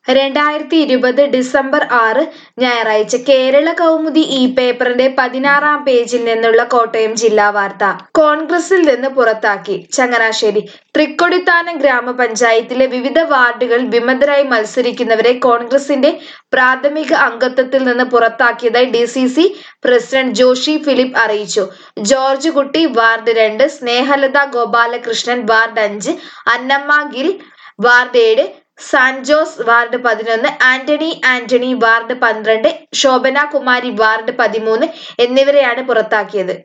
രണ്ടായിരത്തി ഇരുപത് ഡിസംബർ ആറ് ഞായറാഴ്ച കേരള കൗമുദി ഈ പേപ്പറിന്റെ പതിനാറാം പേജിൽ നിന്നുള്ള കോട്ടയം ജില്ലാ വാർത്ത കോൺഗ്രസിൽ നിന്ന് പുറത്താക്കി ചങ്ങനാശ്ശേരി തൃക്കൊടിത്താനം ഗ്രാമപഞ്ചായത്തിലെ വിവിധ വാർഡുകൾ വിമതരായി മത്സരിക്കുന്നവരെ കോൺഗ്രസിന്റെ പ്രാഥമിക അംഗത്വത്തിൽ നിന്ന് പുറത്താക്കിയതായി D C C president Joshi Philip അറിയിച്ചു ജോർജ് കുട്ടി വാർഡ് രണ്ട് സ്നേഹലത ഗോപാലകൃഷ്ണൻ വാർഡ് അഞ്ച് അന്നമ്മ ഗിൽ വാർഡ് ഏഴ് സാന്റ് ജോസ് വാർഡ് പതിനൊന്ന് ആന്റണി ആന്റണി വാർഡ് പന്ത്രണ്ട് ശോഭന കുമാരി വാർഡ് പതിമൂന്ന് എന്നിവരെയാണ് പുറത്താക്കിയത്